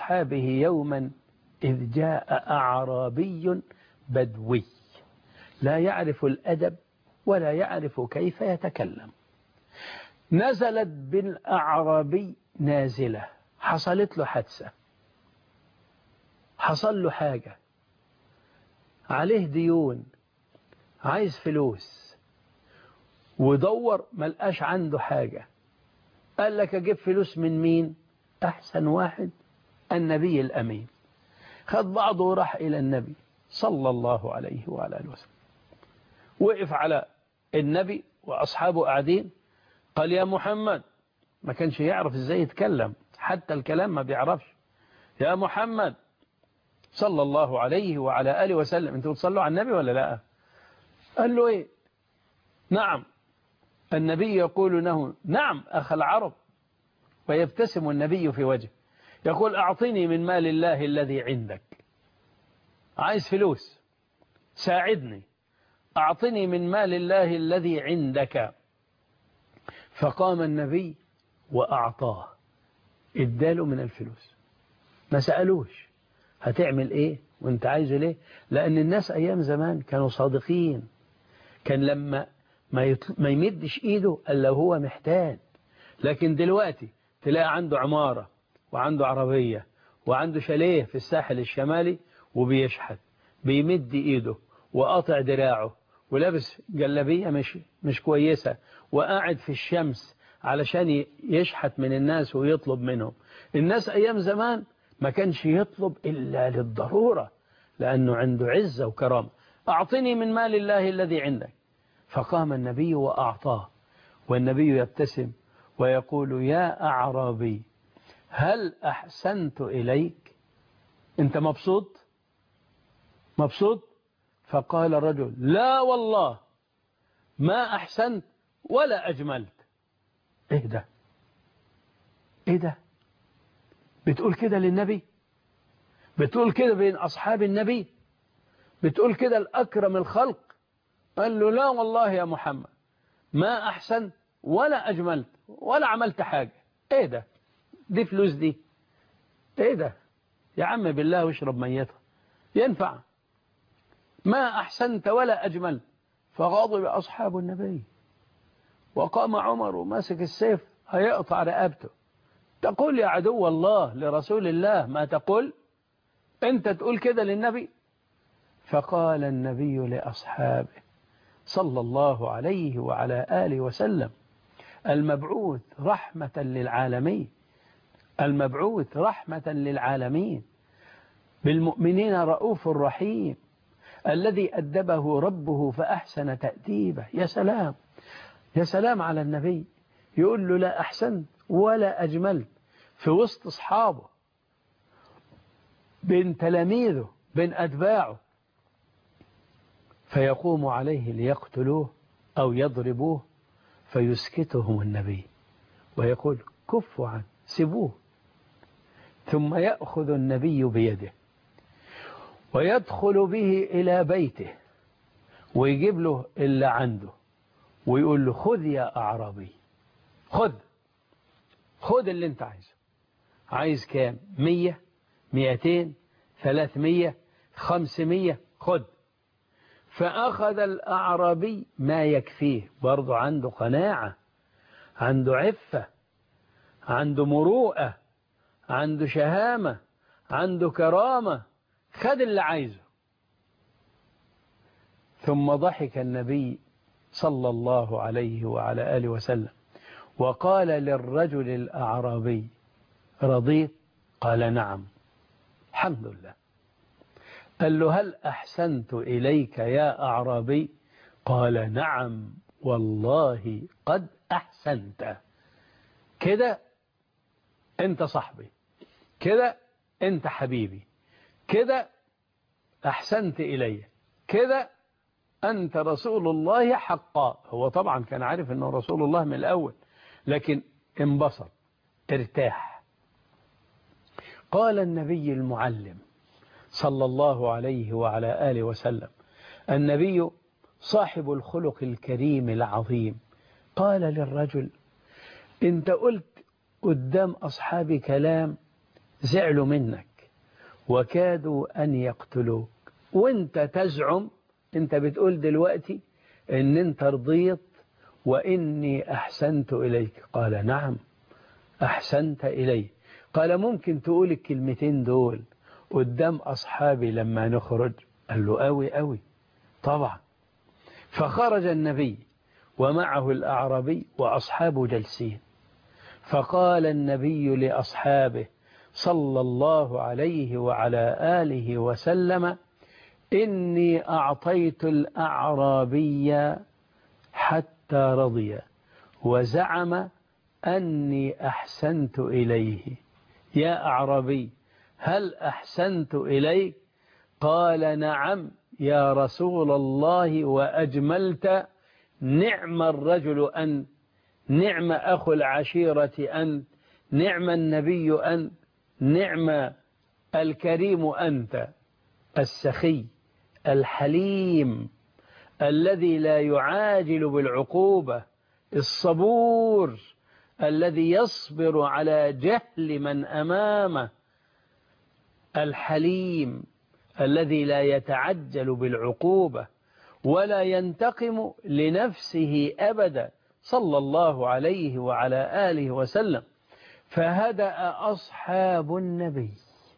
أصحابه يوما إذ جاء أعرابي بدوي لا يعرف الأدب ولا يعرف كيف يتكلم نزلت بالأعرابي نازلة حصلت له حادثة حصل له حاجة عليه ديون عايز فلوس ودور ملقاش عنده حاجة قال لك أجيب فلوس من مين أحسن واحد النبي الأمين خد بعضه وراح إلى النبي صلى الله عليه وعلى آله وسلم وقف على النبي وأصحابه قاعدين قال يا محمد ما كانش يعرف ازاي يتكلم حتى الكلام ما بيعرفش يا محمد صلى الله عليه وعلى آله وسلم انتوا بتصلوا على النبي ولا لا قال له ايه نعم النبي يقول له نعم أخ العرب ويبتسم النبي في وجهه يقول أعطني من مال الله الذي عندك عايز فلوس ساعدني أعطني من مال الله الذي عندك فقام النبي وأعطاه اداله من الفلوس ما سألوش هتعمل ايه وانت عايزه ليه لأن الناس أيام زمان كانوا صادقين كان لما ما, يطل... ما يمدش ايده الا هو محتاج لكن دلوقتي تلاقي عنده عمارة وعنده عربية وعنده شاليه في الساحل الشمالي وبيشحت بيمد ايده وقاطع دراعه ولابس جلابية مش, مش كويسة وقاعد في الشمس علشان يشحت من الناس ويطلب منهم الناس أيام زمان ما كانش يطلب إلا للضرورة لأنه عنده عزة وكرامة أعطني من مال الله الذي عندك فقام النبي وأعطاه والنبي يبتسم ويقول يا أعرابي هل أحسنت إليك أنت مبسوط مبسوط فقال الرجل لا والله ما أحسنت ولا أجملت إيه ده إيه ده بتقول كده للنبي بتقول كده بين أصحاب النبي بتقول كده الأكرم الخلق قال له لا والله يا محمد ما أحسنت ولا أجملت ولا عملت حاجة إيه ده دي فلوس دي إيه ده يا عم بالله واشرب ميتها ينفع ما أحسنت ولا أجملت فغاضب أصحاب النبي وقام عمر وماسك السيف هيقطع رقبته تقول يا عدو الله لرسول الله ما تقول أنت تقول كده للنبي فقال النبي لأصحابه صلى الله عليه وعلى آله وسلم المبعوث رحمة للعالمين المبعوث رحمة للعالمين بالمؤمنين رؤوف رحيم الذي أدبه ربه فأحسن تأديبه يا سلام يا سلام على النبي يقول له لا أحسنت ولا أجملت في وسط أصحابه بين تلاميذه بين أتباعه فيقوم عليه ليقتلوه أو يضربوه فيسكتهم النبي ويقول كفوا عنه سيبوه ثم يأخذ النبي بيده ويدخل به إلى بيته ويجيب له اللي عنده ويقول له خذ يا أعرابي خذ خذ اللي انت عايزه عايز كام مية مئتين ثلاثمية خمسمية خذ فأخذ الأعرابي ما يكفيه برضو عنده قناعة عنده عفة عنده مروءة عنده شهامة عنده كرامة خد اللي عايزه ثم ضحك النبي صلى الله عليه وعلى آله وسلم وقال للرجل الأعرابي رضيت قال نعم الحمد لله قال له هل أحسنت إليك يا أعرابي قال نعم والله قد أحسنت كده أنت صاحبي كده أنت حبيبي كده أحسنت إلي كده أنت رسول الله حقا هو طبعا كان عارف أنه رسول الله من الأول لكن انبسط ارتاح قال النبي المعلم صلى الله عليه وعلى آله وسلم النبي صاحب الخلق الكريم العظيم قال للرجل انت قلت قدام أصحابي كلام زعلوا منك وكادوا أن يقتلوك وانت تزعم انت بتقول دلوقتي ان انت رضيت وإني أحسنت إليك قال نعم أحسنت إلي قال ممكن تقول الكلمتين دول قدام أصحابي لما نخرج قال له أوي أوي طبعا فخرج النبي ومعه الأعرابي وأصحابه جلسين فقال النبي لأصحابه صلى الله عليه وعلى آله وسلم إني أعطيت الأعرابي حتى رضي وزعم أني أحسنت إليه يا أعرابي هل أحسنت إليك قال نعم يا رسول الله وأجملت نعم الرجل أنت نعم أخو العشيرة أنت نعم النبي أنت نعم الكريم أنت السخي الحليم الذي لا يعاجل بالعقوبة الصبور الذي يصبر على جهل من أمامه الحليم الذي لا يتعجل بالعقوبة ولا ينتقم لنفسه أبدا صلى الله عليه وعلى آله وسلم فهدأ أصحاب النبي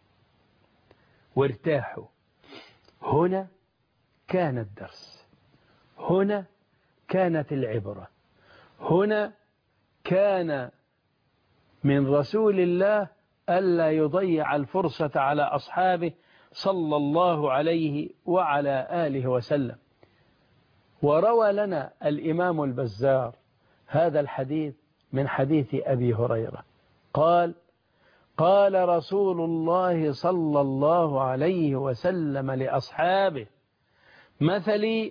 وارتاحوا هنا كان الدرس هنا كانت العبرة هنا كان من رسول الله ألا يضيع الفرصة على أصحابه صلى الله عليه وعلى آله وسلم وروى لنا الإمام البزار هذا الحديث من حديث أبي هريرة قال قال رسول الله صلى الله عليه وسلم لأصحابه مثلي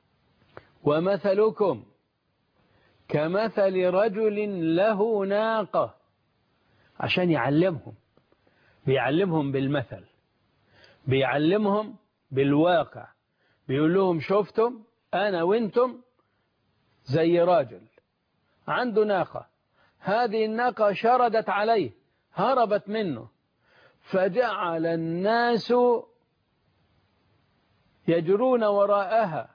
ومثلكم كمثل رجل له ناقة عشان يعلمهم بيعلمهم بالمثل بيعلمهم بالواقع بيقول لهم شفتم أنا وانتم زي راجل عنده ناقة هذه الناقة شردت عليه هربت منه فجعل الناس يجرون وراءها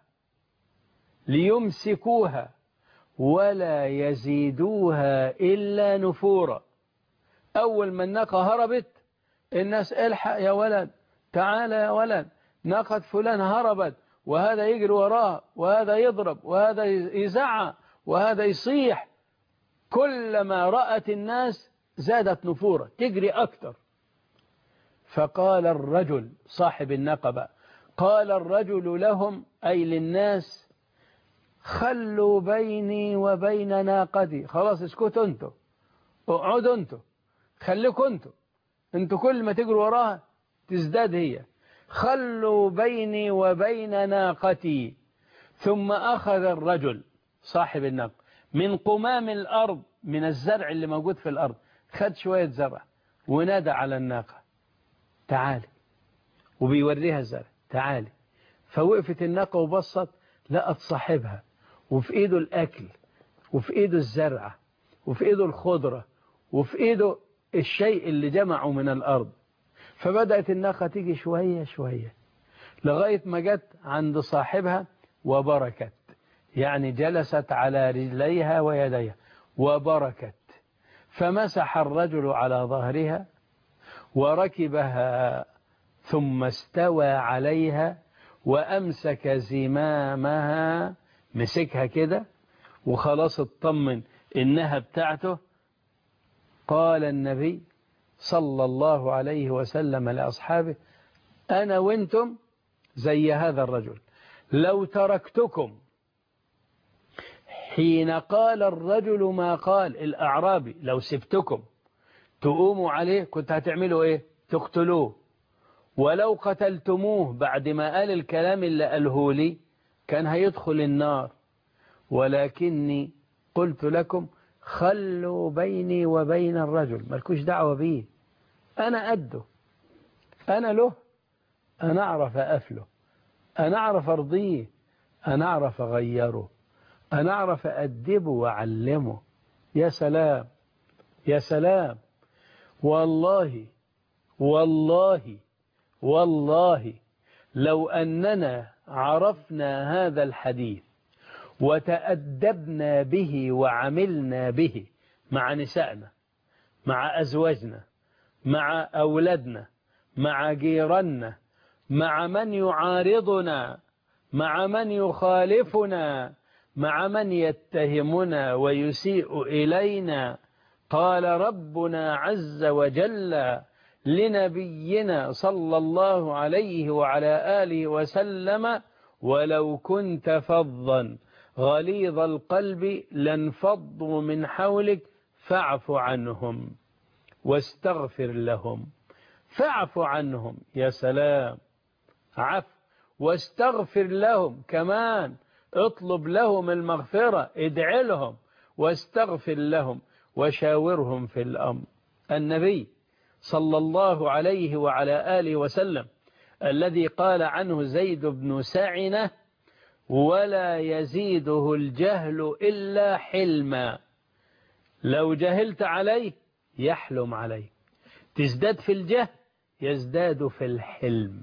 ليمسكوها ولا يزيدوها إلا نفورا أول ما الناقة هربت الناس الحق يا ولد تعال يا ولد ناقة فلان هربت وهذا يجري وراها وهذا يضرب وهذا يزعى وهذا يصيح كلما رأت الناس زادت نفورا تجري أكثر فقال الرجل صاحب النقبة قال الرجل لهم أي للناس خلوا بيني وبين ناقتي خلاص اسكتوا انتوا اقعدوا انتوا خليكوا انتوا انتوا كل ما تجروا وراها تزداد هي خلوا بيني وبين ناقتي ثم أخذ الرجل صاحب الناقة من قمام الأرض من الزرع اللي موجود في الأرض خد شوية زرع ونادى على الناقة تعالي وبيوريها الزرع تعالي فوقفت الناقة وبصت لقت صاحبها وفي ايده الأكل وفي ايده الزرع وفي ايده الخضرة وفي ايده الشيء اللي جمعه من الأرض فبدأت الناقة تيجي شوية شوية لغاية ما جت عند صاحبها وبركت يعني جلست على رجليها ويديها وبركت فمسح الرجل على ظهرها وركبها ثم استوى عليها وأمسك زمامها مسكها كده وخلاص اطمن إنها بتاعته قال النبي صلى الله عليه وسلم لأصحابه أنا وانتم زي هذا الرجل لو تركتكم حين قال الرجل ما قال الأعرابي لو سبتكم تقوموا عليه كنت هتعملوا ايه تقتلوه ولو قتلتموه بعد ما قال الكلام اللي قاله لي كان هيدخل النار ولكني قلت لكم خلوا بيني وبين الرجل مالكوش دعوة بيه أنا أده أنا له أنا أعرف أفله أنا أعرف أرضيه أنا أعرف أغيره أنا أعرف أدبه وأعلمه يا سلام يا سلام والله والله والله لو أننا عرفنا هذا الحديث وتأدبنا به وعملنا به مع نسائنا مع أزواجنا مع أولادنا مع جيراننا مع من يعارضنا مع من يخالفنا مع من يتهمنا ويسيء إلينا قال ربنا عز وجل لنبينا صلى الله عليه وعلى آله وسلم ولو كنت فظا غليظ القلب لانفضوا من حولك فاعف عنهم واستغفر لهم فاعف عنهم يا سلام عف واستغفر لهم كمان اطلب لهم المغفرة ادع لهم واستغفر لهم وشاورهم في الأمر النبي صلى الله عليه وعلى آله وسلم الذي قال عنه زيد بن سعنة ولا يزيده الجهل إلا حلما لو جهلت عليه يحلم عليه تزداد في الجهل يزداد في الحلم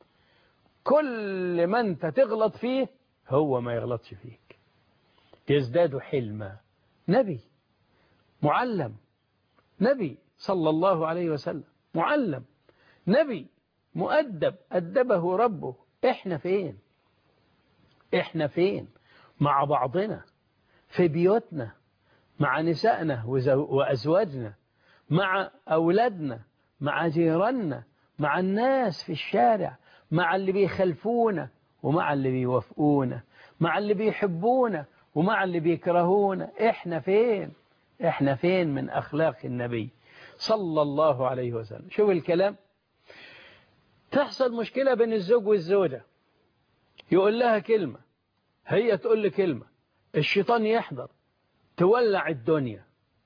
كل ما انت تغلط فيه هو ما يغلطش فيك يزداد حلما نبي معلم نبي صلى الله عليه وسلم معلم نبي مؤدب أدبه ربه إحنا فين إحنا فين مع بعضنا في بيوتنا مع نسائنا وأزواجنا مع أولادنا مع جيراننا مع الناس في الشارع مع اللي بيخلفونا ومع اللي بيوافقونا مع اللي بيحبونا ومع اللي بيكرهونا احنا فين احنا فين من اخلاق النبي صلى الله عليه وسلم شوف الكلام تحصل مشكلة بين الزوج والزوجة يقول لها كلمة هي تقول لي كلمة الشيطان يحضر تولع الدنيا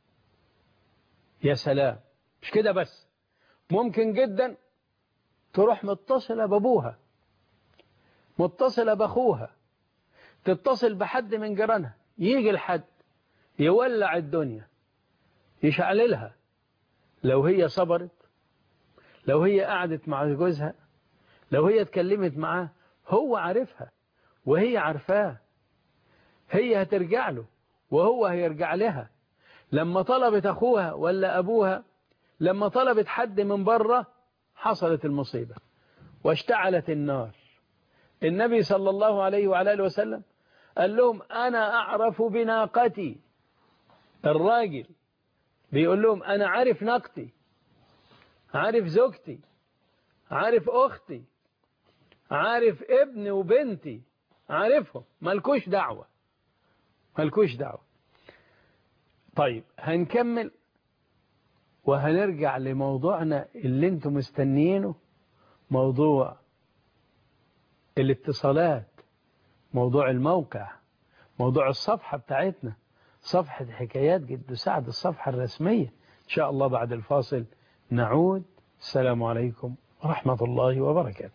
يا سلام مش كده بس ممكن جدا تروح متصلة بابوها متصلة بأخوها تتصل بحد من جيرانها يجي الحد يولع الدنيا يشعللها لو هي صبرت لو هي قعدت مع جوزها لو هي اتكلمت معاه هو عارفها وهي عارفاه هي هترجع له وهو هيرجع لها لما طلبت أخوها ولا أبوها لما طلبت حد من بره حصلت المصيبة واشتعلت النار النبي صلى الله عليه وعلى اله وسلم قال لهم أنا أعرف بناقتي الراجل بيقول لهم أنا عارف ناقتي عارف زوجتي عارف أختي عارف ابني وبنتي عارفهم مالكوش دعوة مالكوش دعوة طيب هنكمل وهنرجع لموضوعنا اللي انتم مستنيينه موضوع الاتصالات موضوع الموقع موضوع الصفحة بتاعتنا صفحة حكايات جد سعد الصفحة الرسمية إن شاء الله بعد الفاصل نعود السلام عليكم ورحمة الله وبركاته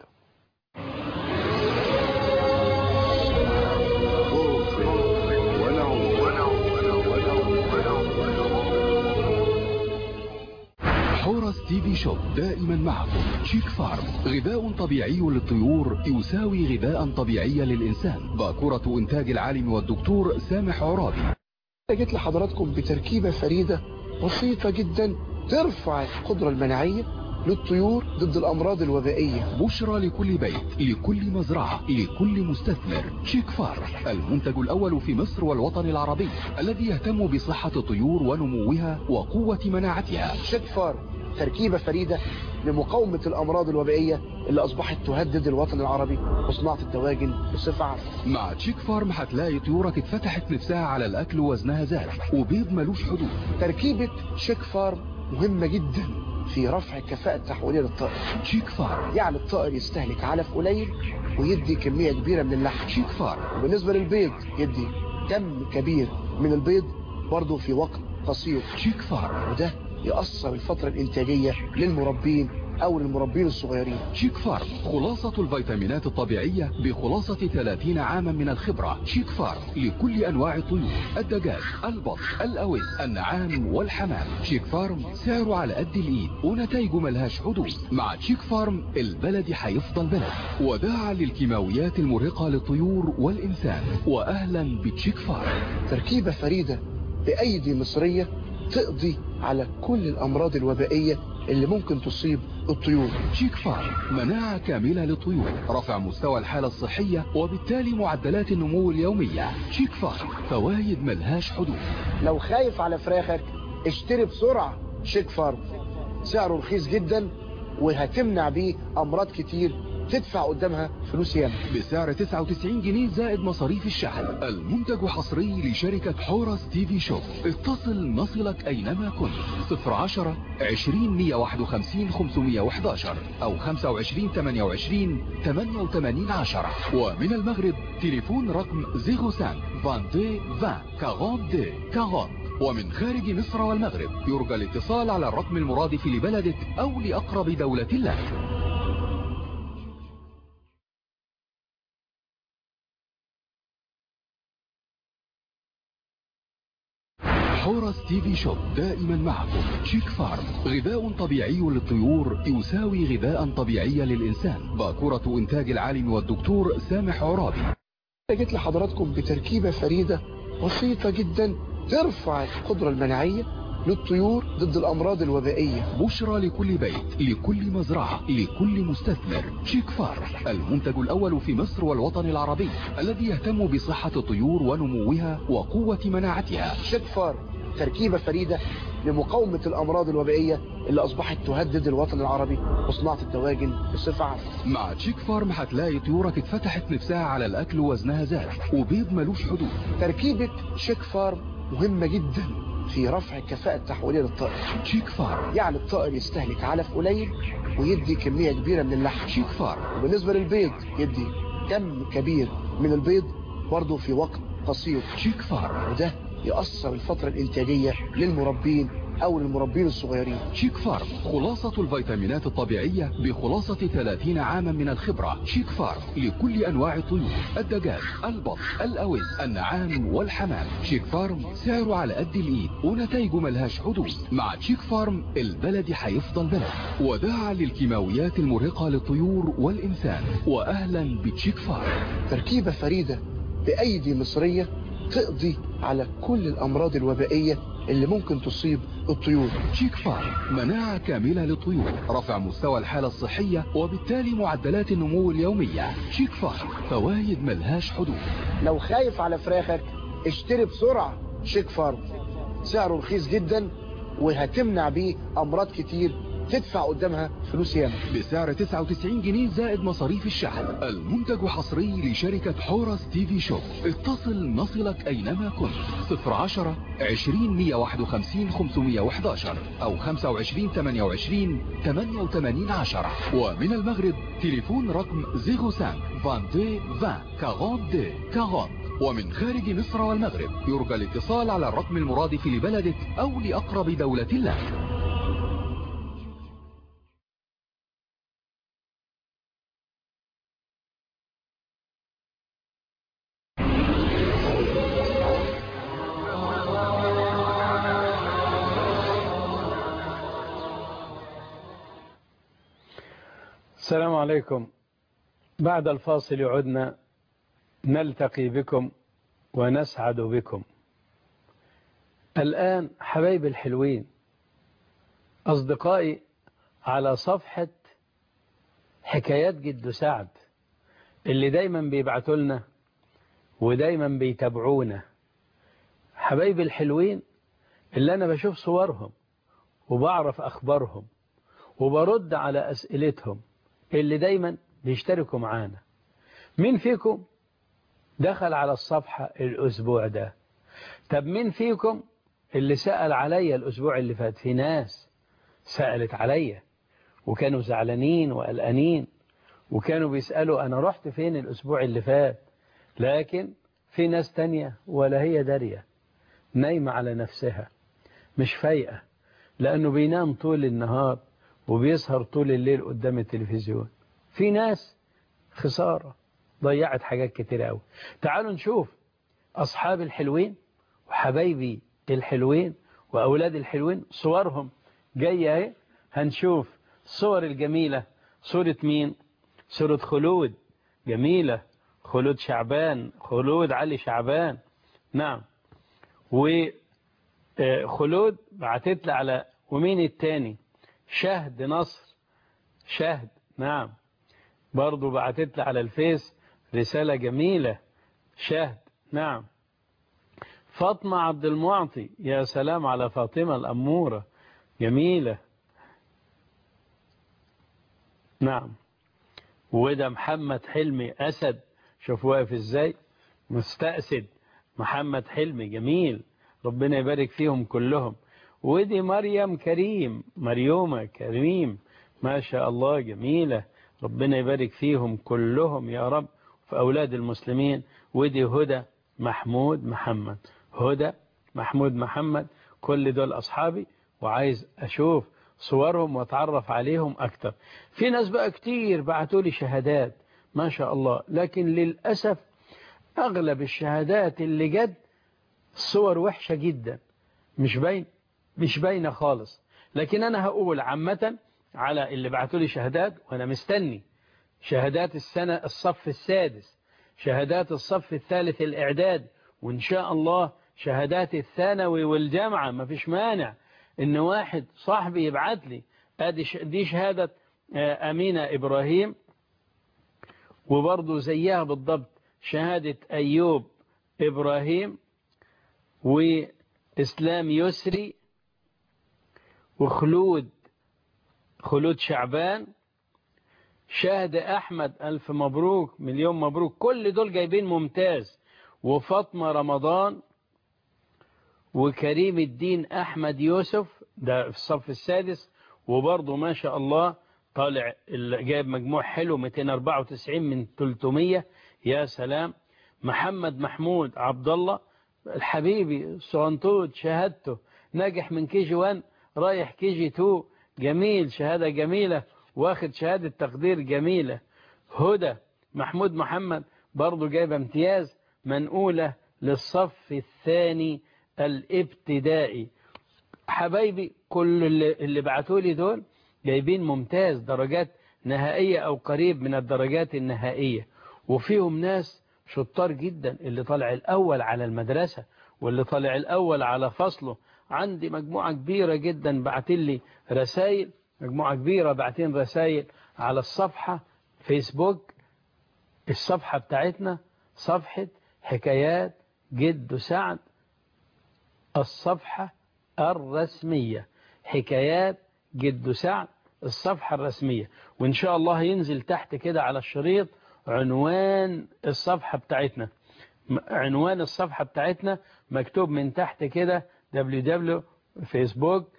حورس تي في شوب دائما معكم شيك فارم غذاء طبيعي للطيور يساوي غذاء طبيعي للإنسان باكورة إنتاج العالم والدكتور سامح عرابي جيت لحضراتكم بتركيبة فريدة بسيطة جدا ترفع القدرة المناعية للطيور ضد الأمراض الوبائية بشرى لكل بيت لكل مزرعة لكل مستثمر شيك فارم المنتج الأول في مصر والوطن العربي الذي يهتم بصحة الطيور ونموها وقوة مناعتها شيك فارم تركيبة فريدة لمقاومة الأمراض الوبائية اللي أصبحت تهدد الوطن العربي وصناعة الدواجن بصفة عامة مع تشيك فارم هتلاقي طيورك اتفتحت نفسها على الأكل وزنها زاد وبيض ملوش حدود تركيبة شيك فارم مهمة جدا في رفع الكفاءة التحويلية للطائر تشيك فارم يعني الطائر يستهلك علف قليل ويدي كمية كبيرة من اللحم تشيك فارم وبالنسبة للبيض يدي كم كبير من البيض برضه في وقت قصير تشيك فارم وده يأثر الفترة الإنتاجية للمربين أو للمربين الصغيرين شيك فارم خلاصة الفيتامينات الطبيعية بخلاصة 30 عاما من الخبرة شيك فارم لكل أنواع الطيور الدجاج البط الأوز النعام والحمام شيك فارم سعره على قد الإيد ونتائجه ملهاش حدود مع شيك فارم البلد هيفضل بلد وداعا للكيماويات المرهقة للطيور والإنسان وأهلا بتشيك فارم تركيبة فريدة بأيدي مصرية تقضي على كل الأمراض الوبائية اللي ممكن تصيب الطيور شيك فارم مناعة كاملة للطيور رفع مستوى الحالة الصحية وبالتالي معدلات النمو اليومية شيك فارم فوايد ملهاش حدود لو خايف على فراخك اشتري بسرعة شيك فارم سعره رخيص جدا وهتمنع بيه أمراض كتير تدفع قدامها فلوس ياما بسعر 99 جنيه زائد مصاريف الشحن المنتج حصري لشركة حورس تي في شوب اتصل نصلك أينما كنت 010 20 151 511 أو 25 28 88 10 ومن المغرب تليفون رقم 05 22 20 42 40 ومن خارج مصر والمغرب يرجى الاتصال على الرقم المرادف لبلدك أو لأقرب دولة لك حورس تي في شوب دائما معكم شيك فارم غذاء طبيعي للطيور يساوي غذاء طبيعي للإنسان باكورة إنتاج العالم والدكتور سامح عرابي جيت لحضراتكم بتركيبة فريدة بسيطة جدا ترفع القدرة المناعية للطيور ضد الأمراض الوبائية بشرى لكل بيت لكل مزرعة لكل مستثمر شيك فارم المنتج الأول في مصر والوطن العربي الذي يهتم بصحة الطيور ونموها وقوة مناعتها شيك فارم تركيبة فريدة لمقاومة الأمراض الوبائية اللي أصبحت تهدد الوطن العربي وصناعة الدواجن بصفة عامة مع تشيك فارم هتلاقي طيورك اتفتحت نفسها على الأكل ووزنها زاد وبيض ملوش حدود تركيبة شيك فارم مهمة جدا في رفع الكفاءة التحويلية للطائر تشيك فارم يعني الطائر يستهلك علف قليل ويدي كمية كبيرة من اللحم تشيك فارم وبالنسبة للبيض يدي كم كبير من البيض برضه في وقت قصير تشيك فارم وده يأثر الفترة الإنتاجية للمربين أو للمربين الصغيرين شيك فارم خلاصة الفيتامينات الطبيعية بخلاصة 30 عاما من الخبرة شيك فارم لكل أنواع الطيور الدجاج البط الأوز النعام والحمام شيك فارم سعره على قد الإيد ونتائجه ملهاش حدود مع شيك فارم البلد هيفضل بلد وداعا للكيماويات المرهقة للطيور والإنسان وأهلا بتشيك فارم تركيبة فريدة بأيدي مصرية تقضي على كل الأمراض الوبائية اللي ممكن تصيب الطيور شيك فارم مناعة كاملة للطيور رفع مستوى الحالة الصحية وبالتالي معدلات النمو اليومية شيك فارم فوايد ملهاش حدود لو خايف على فراخك اشتري بسرعة شيك فارم سعره رخيص جدا وهتمنع بيه أمراض كتير تدفع قدامها فلوس ياما بسعر 99 جنيه زائد مصاريف الشحن المنتج حصري لشركة حورس تي في شوب اتصل نصلك أينما كنت 010 20 151 511 أو 25 28 88 10 ومن المغرب تليفون رقم 05 22 20 42 40 ومن خارج مصر والمغرب يرجى الاتصال على الرقم المرادف لبلدك أو لأقرب دولة لك السلام عليكم بعد الفاصل عدنا نلتقي بكم ونسعد بكم الآن حبايب الحلوين أصدقائي على صفحة حكايات جد سعد اللي دايما بيبعتوا لنا ودايما بيتابعونا حبايب الحلوين اللي أنا بشوف صورهم وبعرف أخبارهم وبرد على أسئلتهم اللي دايما بيشتركوا معانا مين فيكم دخل على الصفحة الأسبوع ده طب مين فيكم اللي سأل عليا الأسبوع اللي فات في ناس سألت عليا وكانوا زعلانين وقلقانين وكانوا بيسألوا أنا رحت فين الأسبوع اللي فات لكن في ناس تانية ولا هي دارية نايمة على نفسها مش فايقة لأنه بينام طول النهار وبيسهر طول الليل قدام التلفزيون في ناس خسارة ضيعت حاجات كتير قوي تعالوا نشوف أصحاب الحلوين وحبايبي الحلوين وأولاد الحلوين صورهم جاية اهي هنشوف الصور الجميلة صورة مين صورة خلود جميلة خلود شعبان خلود علي شعبان نعم وخلود بعتت لي على ومين التاني شهد نصر شهد نعم برضو بعتت لي على الفيس رسالة جميلة شهد نعم فاطمة عبد المعطي يا سلام على فاطمة الأمورة جميلة نعم وده محمد حلمي أسد شوف واقف ازاي مستأسد محمد حلمي جميل ربنا يبارك فيهم كلهم ودي مريم كريم مريومة كريم ما شاء الله جميلة ربنا يبارك فيهم كلهم يا رب في أولاد المسلمين ودي هدى محمود محمد هدى محمود محمد كل دول أصحابي وعايز أشوف صورهم واتعرف عليهم أكتر في ناس بقى كتير بعتوا لي شهادات ما شاء الله لكن للأسف أغلب الشهادات اللي جد صور وحشة جدا مش باين مش باينة خالص لكن أنا هقول عامة على اللي بعتوا لي شهادات وأنا مستني شهادات السنة الصف السادس شهادات الصف الثالث الإعداد وإن شاء الله شهادات الثانوي والجامعة ما فيش مانع إن واحد صاحبي يبعت لي دي شهادة أمينة إبراهيم وبرضه زيها بالضبط شهادة أيوب إبراهيم وإسلام يسري وخلود خلود شعبان شاهد أحمد ألف مبروك مليون مبروك كل دول جايبين ممتاز وفاطمة رمضان وكريم الدين أحمد يوسف ده في الصف السادس وبرضه ما شاء الله طالع جايب مجموع حلو 294 من 300 يا سلام محمد محمود عبد الله الحبيبي صغنطوط شهادته ناجح من كي جي 1 رايح كي جي 2 جميل شهادة جميلة واخد شهادة تقدير جميلة هدى محمود محمد برضه جايب امتياز منقولة للصف الثاني الابتدائي حبايبي كل اللي, اللي بعتوا لي دول جايبين ممتاز درجات نهائية أو قريب من الدرجات النهائية وفيهم ناس شطار جدا اللي طالع الأول على المدرسة واللي طالع الأول على فصله عندي مجموعة كبيرة جدا بعتين لي رسائل مجموعة كبيرة بعتين رسائل على الصفحة فيسبوك الصفحة بتاعتنا صفحة حكايات جد سعد الصفحة الرسمية حكايات جد سعد الصفحة الرسمية وإن شاء الله ينزل تحت كده على الشريط عنوان الصفحة بتاعتنا عنوان الصفحة بتاعتنا مكتوب من تحت كده www فيسبوك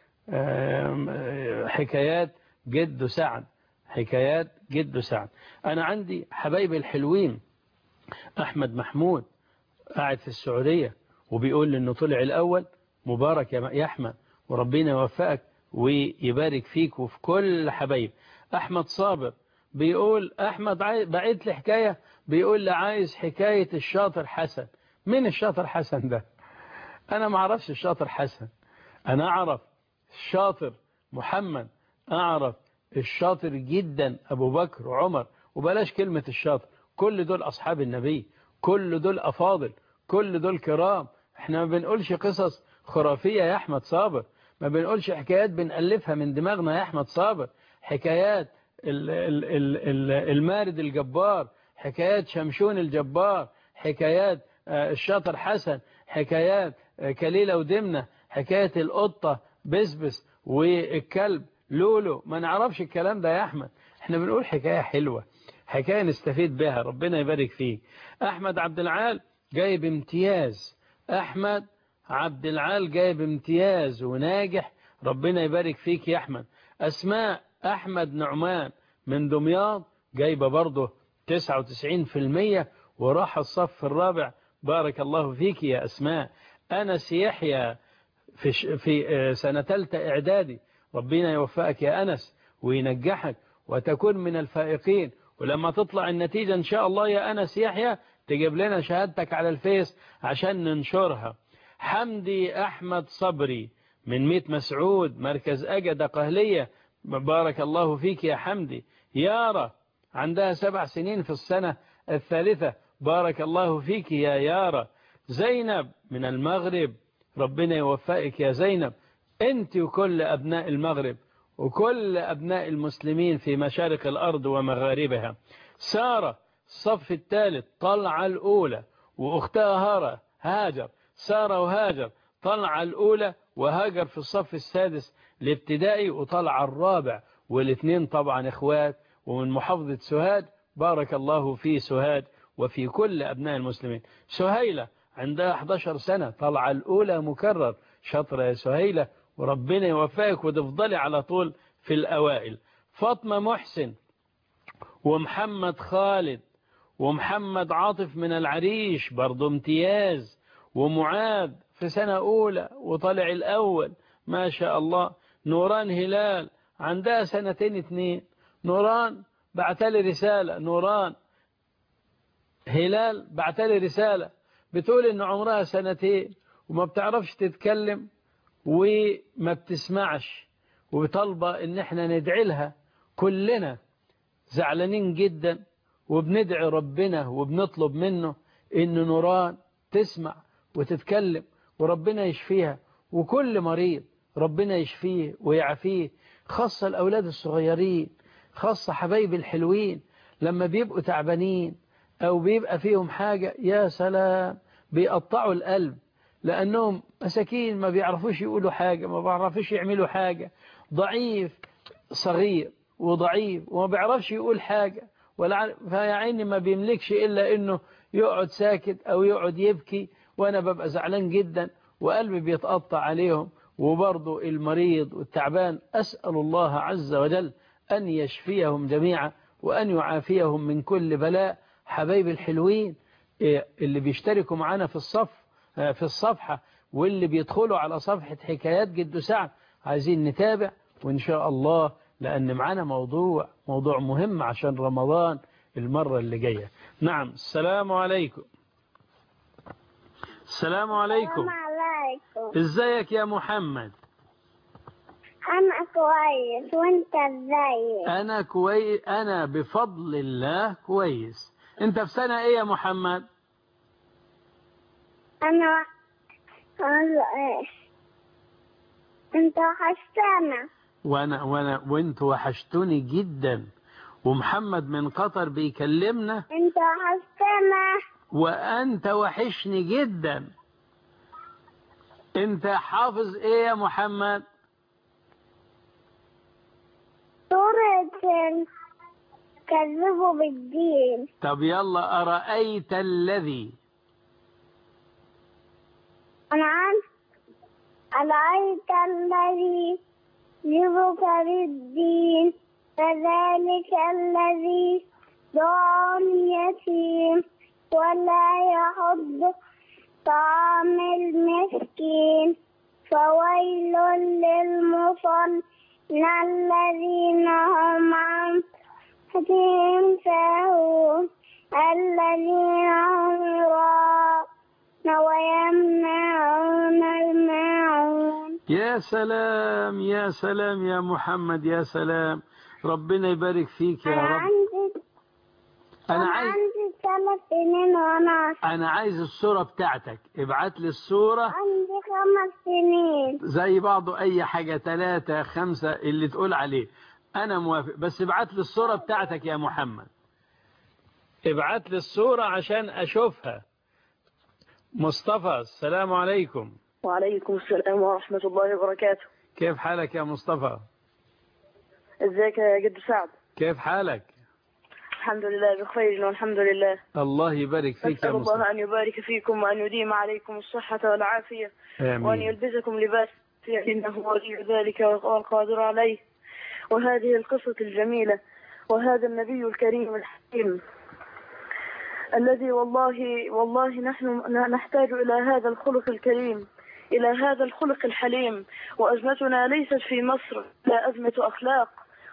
حكايات جد سعد حكايات جد سعد أنا عندي حبايبي الحلوين أحمد محمود قاعد في السعودية وبيقول لي إنه طلع الأول مبارك يا أحمد وربنا يوفقك ويبارك فيك وفي كل حبايب أحمد صابر بيقول أحمد بعت لي حكاية بيقول لي عايز حكاية الشاطر حسن مين الشاطر حسن ده أنا ما أعرفش الشاطر حسن أنا أعرف الشاطر محمد أعرف الشاطر جدا أبو بكر وعمر وبلاش كلمة الشاطر كل دول أصحاب النبي كل دول أفاضل كل دول كرام احنا ما بنقولش قصص خرافية يا أحمد صابر ما بنقولش حكايات بنألفها من دماغنا يا أحمد صابر حكايات ال ال ال ال المارد الجبار حكايات شمشون الجبار حكايات الشاطر حسن حكايات كليلة ودمنة حكاية القطة بسبس والكلب لولو ما نعرفش الكلام ده يا أحمد احنا بنقول حكاية حلوة حكاية نستفيد بها ربنا يبارك فيه أحمد عبد العال جايب امتياز أحمد عبد العال جايب امتياز وناجح ربنا يبارك فيك يا أحمد أسماء أحمد نعمان من دمياط جايبة برضه 99% وراح الصف الرابع بارك الله فيك يا أسماء أنس يحيى في, في سنة ثالثة إعدادي ربنا يوفقك يا أنس وينجحك وتكون من الفائقين ولما تطلع النتيجة إن شاء الله يا أنس يحيى تجيب لنا شهادتك على الفيس عشان ننشرها حمدي أحمد صبري من ميت مسعود مركز أجد قهلية بارك الله فيك يا حمدي يارا عندها سبع سنين في السنة الثالثة بارك الله فيك يا يارا زينب من المغرب ربنا يوفقك يا زينب انت وكل أبناء المغرب وكل أبناء المسلمين في مشارق الأرض ومغاربها سارة الصف الثالث طلعة الأولى وأختها هارة هاجر سارة وهاجر طلعة الأولى وهاجر في الصف السادس الابتدائي وطلع الرابع والاثنين طبعا اخوات ومن محافظة سهاد بارك الله في سهاد وفي كل أبناء المسلمين سهيلة عندها 11 سنة طلع الأولى مكرر شطرة يا سهيلة وربنا يوفقك وتفضلي على طول في الأوائل فاطمة محسن ومحمد خالد ومحمد عاطف من العريش برضو امتياز ومعاذ في سنة أولى وطلع الأول ما شاء الله نوران هلال عندها سنتين اتنين نوران بعتلي رسالة نوران هلال بعتلي رسالة بتقول ان عمرها سنتين وما بتعرفش تتكلم وما بتسمعش وطالبة ان احنا ندعي لها كلنا زعلانين جدا وبندعي ربنا وبنطلب منه ان نوران تسمع وتتكلم وربنا يشفيها وكل مريض ربنا يشفيه ويعافيه خاصة الأولاد الصغيرين خاصة حبايب الحلوين لما بيبقوا تعبانين أو بيبقى فيهم حاجة يا سلام بيقطعوا القلب لأنهم مساكين ما بيعرفوش يقولوا حاجة ما بيعرفوش يعملوا حاجة ضعيف صغير وضعيف وما بيعرفش يقول حاجة ولا فيا عيني ما بيملكش إلا إنه يقعد ساكت أو يقعد يبكي وأنا ببقى زعلان جدا وقلبي بيتقطع عليهم وبرضه المريض والتعبان أسأل الله عز وجل أن يشفيهم جميعا وأن يعافيهم من كل بلاء حبايب الحلوين اللي بيشتركوا معنا في الصف في الصفحة واللي بيدخلوا على صفحة حكايات جد سعد عايزين نتابع وإن شاء الله لأن معنا موضوع موضوع مهم عشان رمضان المرة اللي جاية نعم السلام عليكم السلام عليكم السلام عليكم ازيك يا محمد أنا كويس وأنت إزيك؟ انا كويس انا بفضل الله كويس انت في سنة ايه يا محمد أنا أقول إيه؟ أنت وحشتنا وانا وانا وانت وحشتوني جدا ومحمد من قطر بيكلمنا أنت وحشتنا وانت وحشني جدا انت حافظ ايه يا محمد سورة كذبوا بالدين طب يلا أرأيت الذي أنا عن أرأيت الذي يبك بالدين فذلك الذي دعا اليتيم ولا يحض طعام المسكين فويل للمصلين الذين هم عن صلاتهم ساهون الذين هم يراءون ويمنعون الماعون يا سلام يا سلام يا محمد يا سلام ربنا يبارك فيك يا أنا رب عندي أنا أنا عايز عندي ثلاث سنين وأنا أنا عايز الصورة بتاعتك ابعت لي الصورة عندي خمس سنين زي بعضه أي حاجة ثلاثة خمسة اللي تقول عليه أنا موافق بس ابعت لي الصورة بتاعتك يا محمد ابعت لي الصورة عشان أشوفها مصطفى السلام عليكم وعليكم السلام ورحمة الله وبركاته كيف حالك يا مصطفى ازيك يا جد سعد كيف حالك الحمد لله بخير والحمد لله الله يبارك فيك نسأل يا الله مصطفى أن يبارك فيكم وأن يديم عليكم الصحة والعافية وأن آمين يلبسكم لباس إنه ولي ذلك والقادر عليه وهذه القصة الجميلة وهذا النبي الكريم الحكيم الذي والله والله نحن نحتاج إلى هذا الخلق الكريم إلى هذا الخلق الحليم وأزمتنا ليست في مصر لا أزمة أخلاق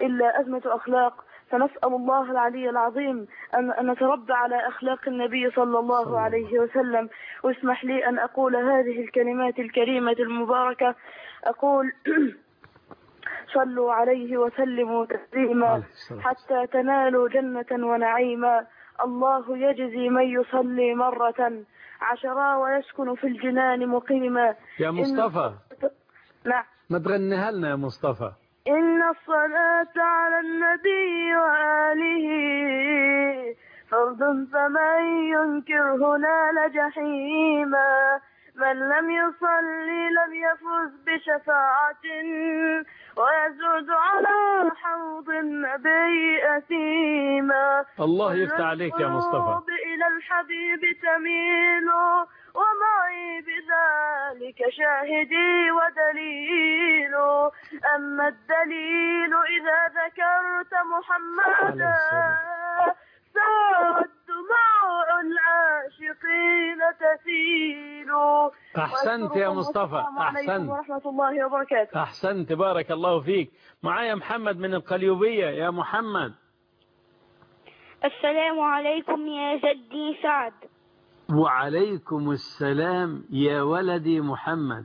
إلا أزمة أخلاق فنسأل الله العلي العظيم أن أن نتربى على أخلاق النبي صلى الله عليه وسلم واسمح لي أن أقول هذه الكلمات الكريمة المباركة أقول صلوا عليه وسلموا تسليما عليه الصلاة حتى تنالوا جنة ونعيما الله يجزي من يصلي مرة عشرا ويسكن في الجنان مقيما يا مصطفى نعم ما تغنيها لنا يا مصطفى إن الصلاة على النبي وآله فرض فمن ينكره نال جحيما من لم يصلي لم يفز بشفاعة ويزود على حوض النبي أثيما الله يفتح عليك يا مصطفى القلوب إلى الحبيب تميل ومعي بذلك شاهدي ودليل أما الدليل إذا ذكرت محمدا عليه السلام. سارت دموع العاشقين تسيل أحسنت يا مصطفى والسلام عليكم أحسنت ورحمة الله وبركاته أحسنت بارك الله فيك معايا محمد من القليوبية يا محمد السلام عليكم يا جدي سعد وعليكم السلام يا ولدي محمد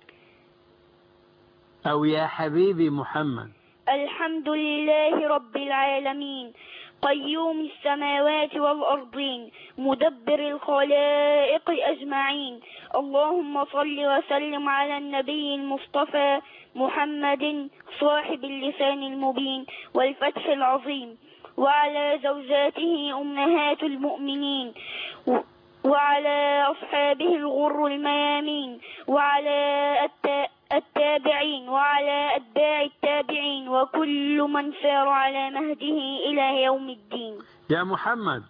أو يا حبيبي محمد الحمد لله رب العالمين قيوم السماوات والأرضين مدبر الخلائق أجمعين اللهم صل وسلم على النبي المصطفى محمد صاحب اللسان المبين والفتح العظيم وعلى زوجاته أمهات المؤمنين و- وعلى أصحابه الغر الميامين وعلى التا- التابعين وعلى أتباع التابعين وكل من سار على مهده إلى يوم الدين يا محمد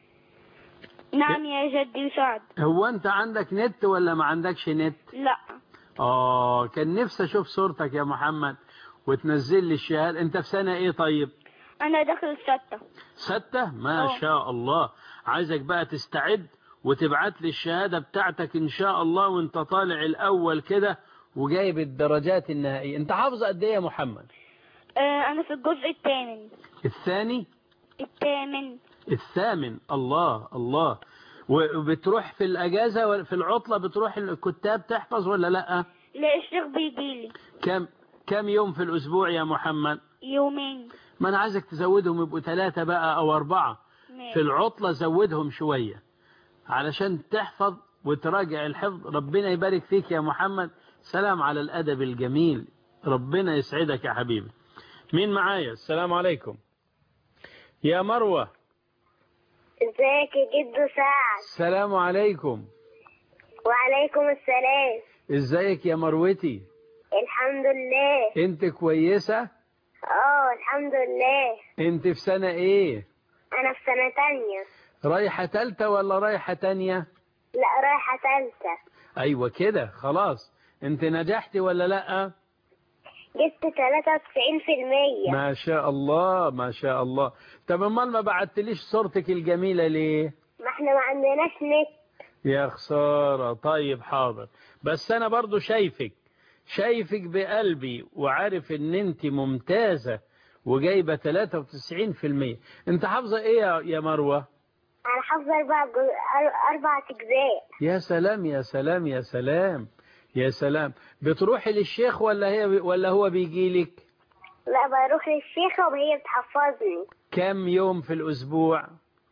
نعم يا جدي سعد هو أنت عندك نت ولا ما عندكش نت لا آه كان نفسي أشوف صورتك يا محمد وتنزل لي الشهادة أنت في سنة إيه طيب أنا داخل ستة ستة ما آه. شاء الله عايزك بقى تستعد وتبعت لي الشهادة بتاعتك إن شاء الله وأنت طالع الأول كده وجايب الدرجات النهائية أنت حافظ قد إيه يا محمد آه أنا في الجزء الثامن الثاني الثامن الثامن الله الله وبتروح في الأجازة ولا في العطلة بتروح الكتاب تحفظ ولا لأ لا الشيخ بيجيلي كم كم يوم في الأسبوع يا محمد يومين ما أنا عايزك تزودهم يبقوا ثلاثة بقى أو أربعة ماشي. في العطلة زودهم شوية علشان تحفظ وتراجع الحفظ ربنا يبارك فيك يا محمد سلام على الأدب الجميل ربنا يسعدك يا حبيبي مين معايا السلام عليكم يا مروة ازيك يا جدو سعد السلام عليكم وعليكم السلام ازيك يا مروتي الحمد لله انت كويسة اه الحمد لله انت في سنة ايه انا في سنة تانية رايحة تالتة ولا رايحة تانية لا رايحة تالتة ايوه كده خلاص انت نجحتي ولا لا جبت 93% ما شاء الله ما شاء الله طب امال ما بعتليش صورتك الجميلة ليه ما احنا ما عندناش نت يا خسارة طيب حاضر بس انا برضو شايفك شايفك بقلبي وعارف ان انت ممتازة وجايبة 93% انت حافظة ايه يا- يا مروة انا حافظة اربع جو... أر- اربع اجزاء يا سلام يا سلام يا سلام يا سلام بتروحي للشيخ ولا هي ولا هو بيجي لك لا بروح للشيخة وهي بتحفظني كم يوم في الاسبوع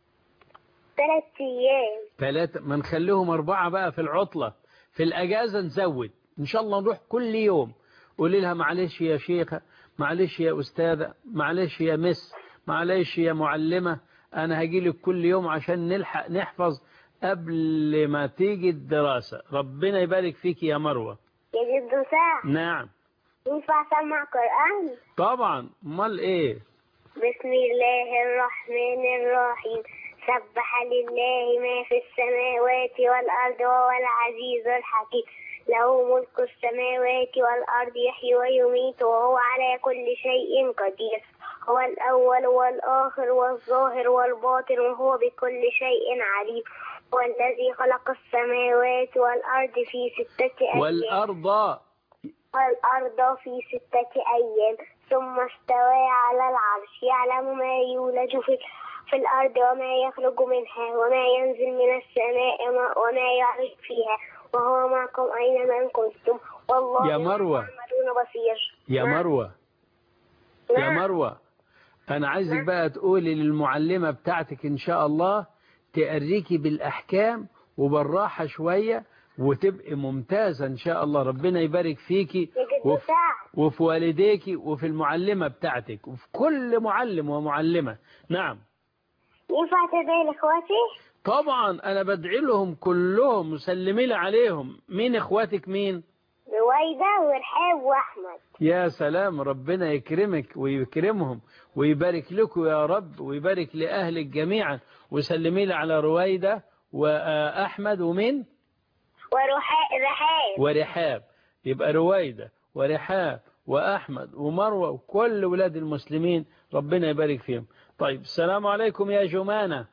ثلاث ايام ثلاثة ما نخليهم أربعة بقى في العطلة في الأجازة نزود إن شاء الله نروح كل يوم قولي لها معلش يا شيخة معلش يا أستاذة معلش يا مس معلش يا معلمة أنا هجيلك كل يوم عشان نلحق نحفظ قبل ما تيجي الدراسة ربنا يبارك فيك يا مروة يا جدو سعد نعم ينفع اسمع قرآن طبعا امال ايه بسم الله الرحمن الرحيم سبح لله ما في السماوات والأرض وهو العزيز الحكيم له ملك السماوات والأرض يحيي ويميت وهو على كل شيء قدير هو الأول والآخر والظاهر والباطن وهو بكل شيء عليم هو الذي خلق السماوات والأرض في ستة أيام والأرض والأرض في ستة أيام ثم استوى على العرش يعلم ما يولج في في الأرض وما يخرج منها وما ينزل من السماء وما- وما يعرج فيها وهو معكم أينما كنتم والله يا مروة. بما تعملون بصير يا نعم. مروة يا نعم. مروة أنا عايزك بقى تقولي للمعلمة بتاعتك إن شاء الله تقريكي بالأحكام وبالراحة شوية وتبقي ممتازة إن شاء الله ربنا يبارك فيكي يجد وفي, ساعة وفي والديكي وفي المعلمة بتاعتك وفي كل معلم ومعلمة نعم ينفع تدعي لإخواتي؟ طبعا أنا بدعي لهم كلهم مسلمي لي عليهم مين إخواتك مين رويدة ورحاب وأحمد يا سلام ربنا يكرمك ويكرمهم ويبارك لكم يا رب ويبارك لأهلك جميعا وسلمي لي على رويدة وأحمد ومين ورحاب رحاب ورحاب يبقى رويدة ورحاب وأحمد ومروة وكل ولاد المسلمين ربنا يبارك فيهم طيب السلام عليكم يا جمانة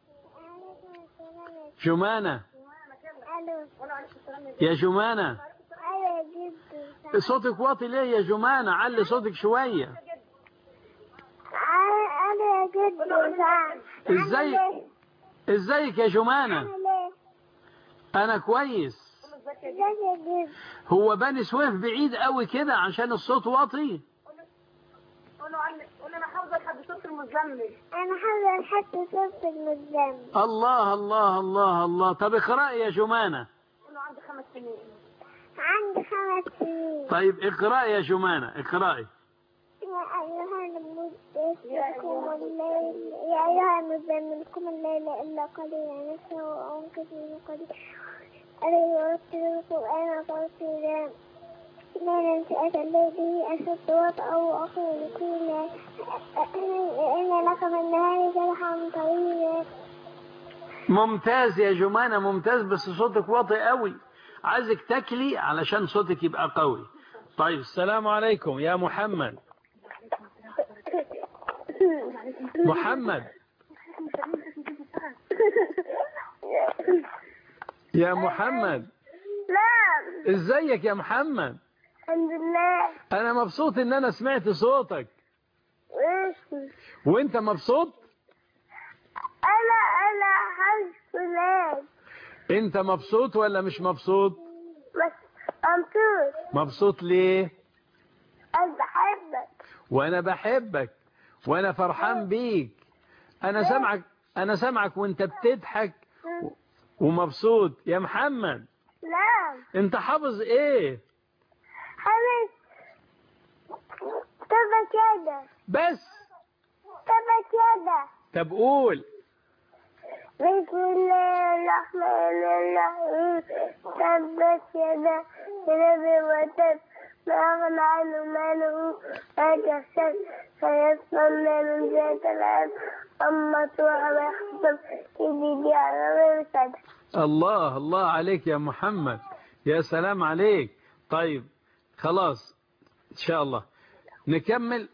جمانة يا جمانة أيوة جدا صوتك واطي ليه يا جمانة علي صوتك شوية أنا جدا ازاي ازيك يا جمانة ليه؟ انا كويس ازيك يا جدا هو بني سويف بعيد قوي كده عشان الصوت واطي أنا حابة حتى صوت المزام الله الله الله الله طب اقرأي يا جمانة عندي خمس سنين طيب اقرأي يا جمانة اقرأي يا أيها المدثر قم الليل يا أيها المزمل قم الليل إلا قليلا نصفه أو انقذ منه قليلا عليه ورتل القرآن ترتيلا ليلا سأة الليل أشد وطأ وأقول قيلا إن لك في النهار سبحا طويلا ممتاز يا جمانة ممتاز بس صوتك واطي قوي عايزك تاكلي علشان صوتك يبقى قوي طيب السلام عليكم يا محمد محمد يا محمد نعم ازيك يا محمد الحمد لله انا مبسوط ان انا سمعت صوتك ماشي وانت مبسوط أنا أنا حاسس فلان انت مبسوط ولا مش مبسوط بس مبسوط مبسوط ليه أنا بحبك وانا بحبك وانا فرحان بيك انا سامعك انا سامعك وانت بتضحك و- ومبسوط يا محمد نعم انت حافظ ايه حبيبي تبقى كده بس تبقى كده طب قول بسم الله الرحمن الرحيم تبت يدا لهب وتب ما أغنى عنه ماله ما كسب سيصلى نارا ذات العاب أما تروح ويحسب يدي على غير سد الله الله عليك يا محمد يا سلام عليك طيب خلاص ان شاء الله نكمل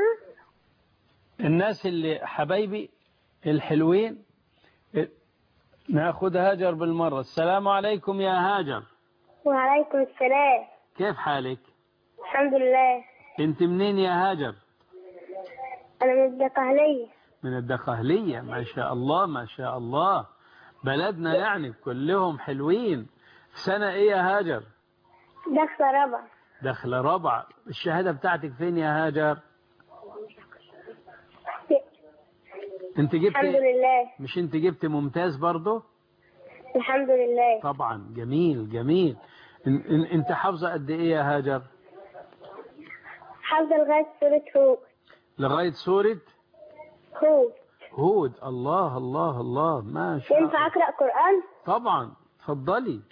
الناس اللي حبايبي الحلوين ناخد هاجر بالمرة السلام عليكم يا هاجر وعليكم السلام كيف حالك الحمد لله انت منين يا هاجر أنا من الدقهلية من الدقهلية ما شاء الله ما شاء الله بلدنا يعني كلهم حلوين سنة ايه يا هاجر دخلة ربع دخل رابعة الشهادة بتاعتك فين يا هاجر انت جبت الحمد لله مش انت جبت ممتاز برضه الحمد لله طبعا جميل جميل ان ان انت حافظة قد ايه يا هاجر حافظة لغاية سورة هود لغاية سورة هود هود الله الله الله ما شاء الله ينفع أقرأ قرآن؟ طبعا اتفضلي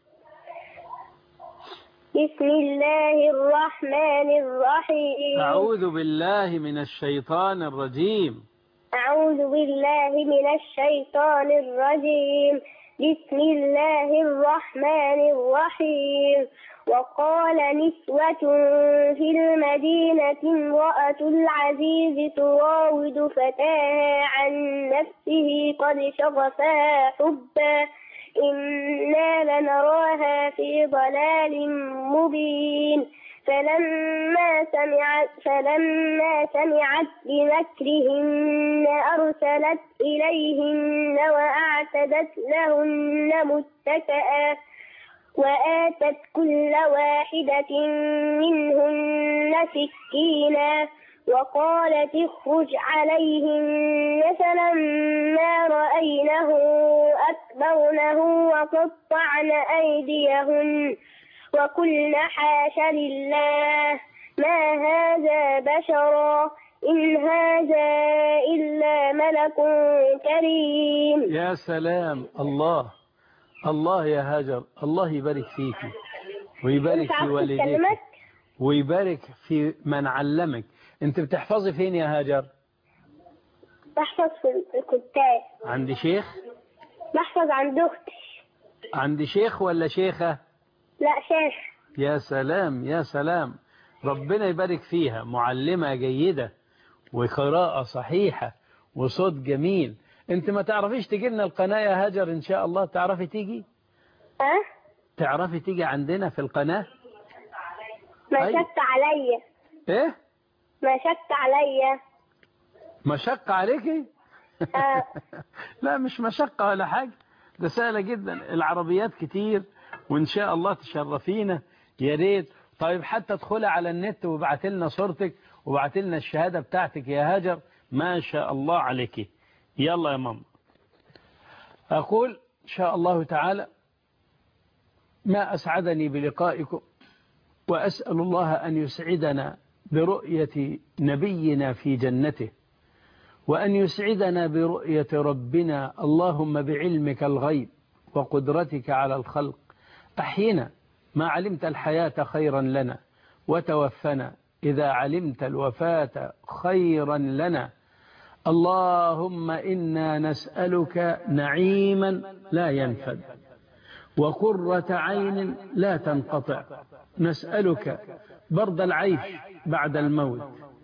بسم الله الرحمن الرحيم أعوذ بالله من الشيطان الرجيم أعوذ بالله من الشيطان الرجيم بسم الله الرحمن الرحيم وقال نسوة في المدينة امرأة العزيز تراود فتاها عن نفسه قد شغفها حبا إنا لنراها في ضلال مبين فلما سمعت فلما سمعت بمكرهن أرسلت إليهن وأعتدت لهن متكئا وآتت كل واحدة منهن سكينا وقالت اخرج عليهن فلما رأينه أكبرنه وقطعن أيديهن وقلن حاش لله ما هذا بشرا إن هذا إلا ملك كريم يا سلام الله الله يا هاجر الله يبارك فيك ويبارك مش في عارفة والديك الكلمات ويبارك في من علمك انت بتحفظي فين يا هاجر بحفظ في الكتاب عند شيخ بحفظ عند أختي عند شيخ ولا شيخة لا شيخ يا سلام يا سلام ربنا يبارك فيها معلمة جيدة وقراءة صحيحة وصوت جميل انت ما تعرفيش تجي لنا القناة يا هاجر ان شاء الله تعرفي تيجي ها تعرفي تيجي عندنا في القناة ما أيوة. شك عليا ايه ما شك عليا مشقة عليكي آه. لا مش مشقة ولا حاجة ده سهلة جدا العربيات كتير وإن شاء الله تشرفينا يا ريت طيب حتى ادخلي على النت وابعت لنا صورتك وابعت لنا الشهادة بتاعتك يا هاجر ما شاء الله عليك يلا يا ماما أقول إن شاء الله تعالى ما أسعدني بلقائكم وأسأل الله أن يسعدنا برؤية نبينا في جنته وأن يسعدنا برؤية ربنا اللهم بعلمك الغيب وقدرتك على الخلق أحينا ما علمت الحياة خيرا لنا وتوفنا إذا علمت الوفاة خيرا لنا اللهم إنا نسألك نعيما لا ينفد وقرة عين لا تنقطع نسألك برد العيش بعد الموت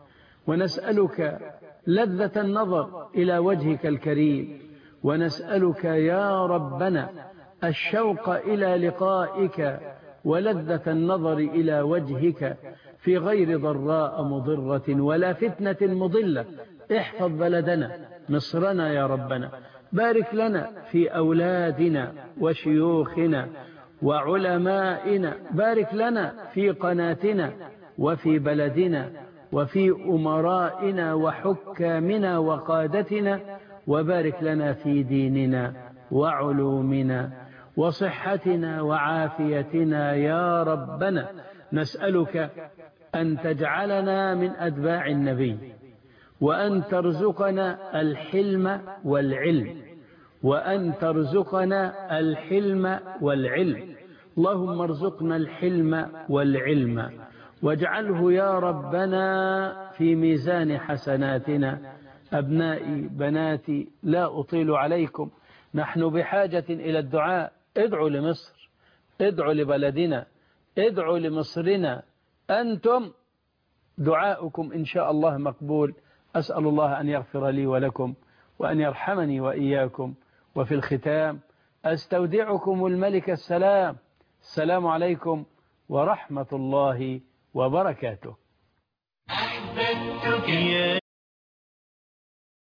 ونسألك لذة النظر إلى وجهك الكريم ونسألك يا ربنا الشوق إلى لقائك ولذة النظر إلى وجهك في غير ضراء مضرة ولا فتنة مضلة احفظ بلدنا مصرنا يا ربنا بارك لنا في أولادنا وشيوخنا وعلمائنا بارك لنا في قناتنا وفي بلدنا وفي أمرائنا وحكامنا وقادتنا وبارك لنا في ديننا وعلومنا وصحتنا وعافيتنا يا ربنا نسألك أن تجعلنا من أتباع النبي وأن ترزقنا الحلم والعلم وأن ترزقنا الحلم والعلم اللهم ارزقنا الحلم والعلم واجعله يا ربنا في ميزان حسناتنا أبنائي بناتي لا أطيل عليكم نحن بحاجة إلى الدعاء ادعوا لمصر ادعوا لبلدنا ادعوا لمصرنا أنتم دعاؤكم إن شاء الله مقبول أسأل الله أن يغفر لي ولكم وأن يرحمني وإياكم وفي الختام أستودعكم الملك السلام السلام عليكم ورحمة الله وبركاته